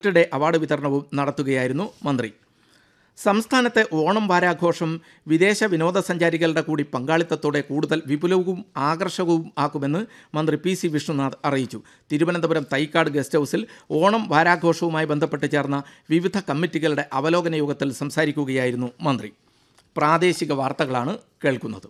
day award വിതരണവും നടത്തുകയായിരുന്നു മന്ത്രി സംസ്ഥാനത്തെ ഓണം വാരാഘോഷം വിദേശ വിനോദസഞ്ചാരികളുടെ കൂടി പങ്കാളിത്തത്തോടെ കൂടുതൽ വിപുലവും ആകർഷകവും ആക്കുമെന്ന് മന്ത്രി പി സി വിഷ്ണുനാഥ് അറിയിച്ചു തിരുവനന്തപുരം തൈക്കാട് ഗസ്റ്റ് ഹൗസിൽ ഓണം വാരാഘോഷവുമായി ബന്ധപ്പെട്ട് ചേർന്ന വിവിധ കമ്മിറ്റികളുടെ അവലോകന യോഗത്തിൽ സംസാരിക്കുകയായിരുന്നു മന്ത്രി പ്രാദേശിക വാർത്തകളാണ് കേൾക്കുന്നത്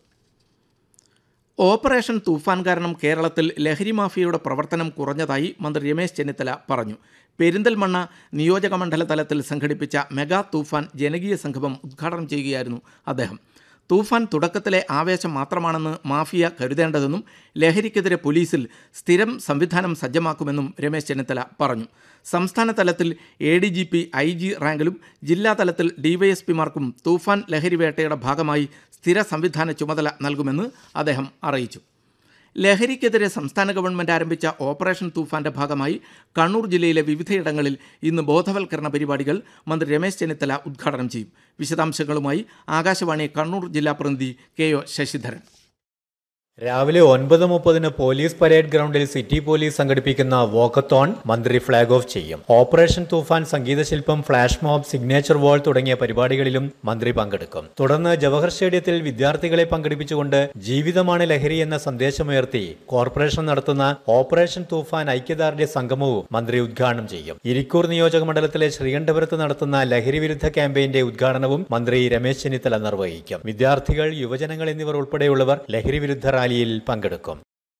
ഓപ്പറേഷൻ തൂഫാൻ കാരണം കേരളത്തിൽ ലഹരി മാഫിയയുടെ പ്രവർത്തനം കുറഞ്ഞതായി മന്ത്രി രമേശ് ചെന്നിത്തല പറഞ്ഞു പെരിന്തൽമണ്ണ നിയോജക മണ്ഡല തലത്തിൽ സംഘടിപ്പിച്ച മെഗാ തൂഫാൻ ജനകീയ സംഗമം ഉദ്ഘാടനം ചെയ്യുകയായിരുന്നു അദ്ദേഹം തൂഫാൻ തുടക്കത്തിലെ ആവേശം മാത്രമാണെന്ന് മാഫിയ കരുതേണ്ടതെന്നും ലഹരിക്കെതിരെ പോലീസിൽ സ്ഥിരം സംവിധാനം സജ്ജമാക്കുമെന്നും രമേശ് ചെന്നിത്തല പറഞ്ഞു സംസ്ഥാന തലത്തിൽ A D G P I G റാങ്കിലും ജില്ലാ തലത്തിൽ ഡിവൈഎസ്പിമാർക്കും തൂഫാൻ ലഹരി വേട്ടയുടെ ഭാഗമായി സ്ഥിര സംവിധാന ചുമതല നൽകുമെന്ന് അദ്ദേഹം അറിയിച്ചു ലഹരിക്കെതിരെ സംസ്ഥാന ഗവൺമെൻറ് ആരംഭിച്ച ഓപ്പറേഷൻ തൂഫാന്റെ ഭാഗമായി കണ്ണൂർ ജില്ലയിലെ വിവിധയിടങ്ങളിൽ ഇന്ന് ബോധവൽക്കരണ പരിപാടികൾ മന്ത്രി രമേശ് ചെന്നിത്തല ഉദ്ഘാടനം ചെയ്യും വിശദാംശങ്ങളുമായി ആകാശവാണി കണ്ണൂർ ജില്ലാ പ്രതിനിധി കെ ഒ ശശിധരൻ രാവിലെ ഒൻപത് മുപ്പതിന് പോലീസ് പരേഡ് ഗ്രൗണ്ടിൽ സിറ്റി പോലീസ് സംഘടിപ്പിക്കുന്ന വോക്കത്തോൺ മന്ത്രി ഫ്ളാഗ് ഓഫ് ചെയ്യും ഓപ്പറേഷൻ തൂഫാൻ സംഗീതശില്പം ഫ്ലാഷ് മോബ് സിഗ്നേച്ചർ വാൾ തുടങ്ങിയ പരിപാടികളിലും മന്ത്രി പങ്കെടുക്കും തുടർന്ന് ജവഹർ സ്റ്റേഡിയത്തിൽ വിദ്യാർത്ഥികളെ പങ്കെടുപ്പിച്ചുകൊണ്ട് ജീവിതമാണ് ലഹരി എന്ന സന്ദേശമുയർത്തി കോർപ്പറേഷൻ നടത്തുന്ന ഓപ്പറേഷൻ തൂഫാൻ ഐക്യദാർഢ്യ സംഗമവും മന്ത്രി ഉദ്ഘാടനം ചെയ്യും ഇരിക്കൂർ നിയോജക മണ്ഡലത്തിലെ ശ്രീകണ്ഠപുരത്ത് നടത്തുന്ന ലഹരി വിരുദ്ധ ക്യാമ്പയിന്റെ ഉദ്ഘാടനവും മന്ത്രി രമേശ് ചെന്നിത്തല നിർവഹിക്കും വിദ്യാർത്ഥികൾ യുവജനങ്ങൾ എന്നിവർ ഉൾപ്പെടെയുള്ളവർ ലഹരി വിരുദ്ധ റാലിയിൽ പങ്കെടുക്കും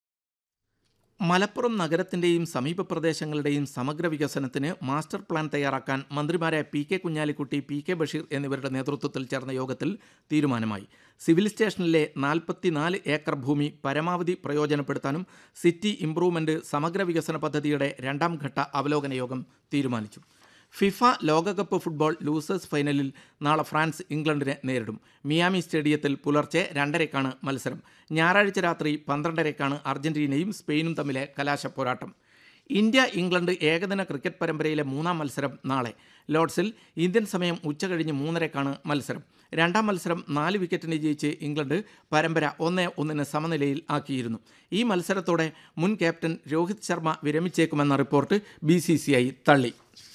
മലപ്പുറം നഗരത്തിൻ്റെയും സമീപ പ്രദേശങ്ങളുടെയും സമഗ്ര വികസനത്തിന് മാസ്റ്റർ പ്ലാൻ തയ്യാറാക്കാൻ മന്ത്രിമാരായ P K Kunhalikutty P K Basheer എന്നിവരുടെ നേതൃത്വത്തിൽ ചേർന്ന യോഗത്തിൽ തീരുമാനമായി സിവിൽ സ്റ്റേഷനിലെ നാൽപ്പത്തിനാല് ഏക്കർ ഭൂമി പരമാവധി പ്രയോജനപ്പെടുത്താനും സിറ്റി ഇംപ്രൂവ്മെന്റ് സമഗ്ര വികസന പദ്ധതിയുടെ രണ്ടാം ഘട്ട അവലോകന യോഗം തീരുമാനിച്ചു ഫിഫ ലോകകപ്പ് ഫുട്ബോൾ ലൂസേഴ്സ് ഫൈനലിൽ നാളെ ഫ്രാൻസ് ഇംഗ്ലണ്ടിനെ നേരിടും മിയാമി സ്റ്റേഡിയത്തിൽ പുലർച്ചെ രണ്ടരയ്ക്കാണ് മത്സരം ഞായറാഴ്ച രാത്രി പന്ത്രണ്ടരയ്ക്കാണ് അർജന്റീനയും സ്പെയിനും തമ്മിലെ കലാശ പോരാട്ടം ഇന്ത്യ ഇംഗ്ലണ്ട് ഏകദിന ക്രിക്കറ്റ് പരമ്പരയിലെ മൂന്നാം മത്സരം നാളെ ലോർഡ്സിൽ ഇന്ത്യൻ സമയം ഉച്ചകഴിഞ്ഞ് മൂന്നരയ്ക്കാണ് മത്സരം രണ്ടാം മത്സരം നാല് വിക്കറ്റിന് ജയിച്ച് ഇംഗ്ലണ്ട് പരമ്പര ഒന്ന് ഒന്നിന് സമനിലയിൽ ആക്കിയിരുന്നു ഈ മത്സരത്തോടെ മുൻ ക്യാപ്റ്റൻ രോഹിത് ശർമ്മ വിരമിച്ചേക്കുമെന്ന റിപ്പോർട്ട് ബി തള്ളി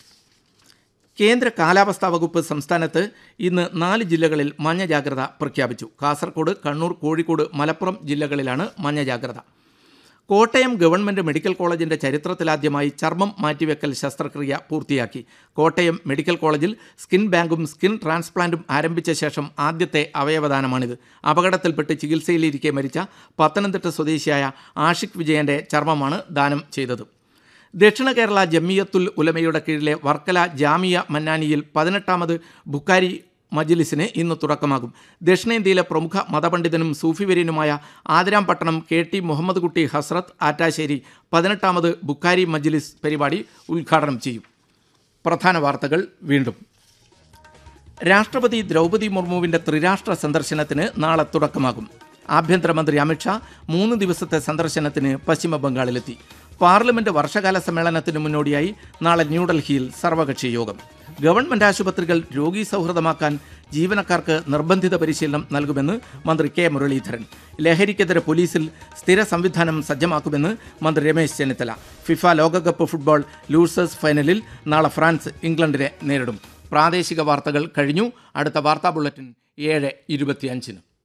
കേന്ദ്ര കാലാവസ്ഥാ വകുപ്പ് സംസ്ഥാനത്ത് ഇന്ന് നാല് ജില്ലകളിൽ മഞ്ഞ ജാഗ്രത പ്രഖ്യാപിച്ചു കാസർഗോഡ് കണ്ണൂർ കോഴിക്കോട് മലപ്പുറം ജില്ലകളിലാണ് മഞ്ഞ ജാഗ്രത കോട്ടയം ഗവൺമെൻറ് മെഡിക്കൽ കോളേജിൻ്റെ ചരിത്രത്തിലാദ്യമായി ചർമ്മം മാറ്റിവെക്കൽ ശസ്ത്രക്രിയ പൂർത്തിയാക്കി കോട്ടയം മെഡിക്കൽ കോളേജിൽ സ്കിൻ ബാങ്കും സ്കിൻ ട്രാൻസ്പ്ലാന്റും ആരംഭിച്ച ശേഷം ആദ്യത്തെ അവയവദാനമാണിത് അപകടത്തിൽപ്പെട്ട് ചികിത്സയിലിരിക്കെ മരിച്ച പത്തനംതിട്ട സ്വദേശിയായ ആഷിഖ് വിജയൻ്റെ ചർമ്മമാണ് ദാനം ചെയ്തത് ദക്ഷിണ കേരള ജമിയത്തുൽ ഉലമയുടെ കീഴിലെ വർക്കല ജാമിയ മന്നാനിയിൽ പതിനെട്ടാമത് ബുക്കാരി മജ്ലിസിന് ഇന്ന് തുടക്കമാകും ദക്ഷിണേന്ത്യയിലെ പ്രമുഖ മതപണ്ഡിതനും സൂഫിവര്യനുമായ ആതിരാംപട്ടണം കെ ടി മുഹമ്മദ് കുട്ടി ഹസ്രത്ത് ആറ്റാശ്ശേരി പതിനെട്ടാമത് ബുക്കാരി മജ്ലിസ് പരിപാടി ഉദ്ഘാടനം ചെയ്യും പ്രധാന വാർത്തകൾ വീണ്ടും രാഷ്ട്രപതി ദ്രൗപദി മുർമുവിന്റെ ത്രിരാഷ്ട്ര സന്ദർശനത്തിന് നാളെ തുടക്കമാകും ആഭ്യന്തരമന്ത്രി അമിത്ഷാ മൂന്ന് ദിവസത്തെ സന്ദർശനത്തിന് പശ്ചിമ ബംഗാളിലെത്തി പാർലമെന്റ് വർഷകാല സമ്മേളനത്തിന് മുന്നോടിയായി നാളെ ന്യൂഡൽഹിയിൽ സർവകക്ഷി യോഗം ഗവൺമെന്റ് ആശുപത്രികൾ രോഗി സൗഹൃദമാക്കാൻ ജീവനക്കാർക്ക് നിർബന്ധിത പരിശീലനം നൽകുമെന്ന് മന്ത്രി കെ മുരളീധരൻ ലഹരിക്കെതിരെ പോലീസിൽ സ്ഥിര സംവിധാനം സജ്ജമാക്കുമെന്ന് മന്ത്രി രമേശ് ചെന്നിത്തല ഫിഫ ലോകകപ്പ് ഫുട്ബോൾ ലൂസേഴ്സ് ഫൈനലിൽ നാളെ ഫ്രാൻസ് ഇംഗ്ലണ്ടിനെ നേരിടും പ്രാദേശിക വാർത്തകൾ കഴിഞ്ഞു അടുത്ത വാർത്താ ബുള്ളറ്റിൻ ഏഴ് ഇരുപത്തിയഞ്ചിന്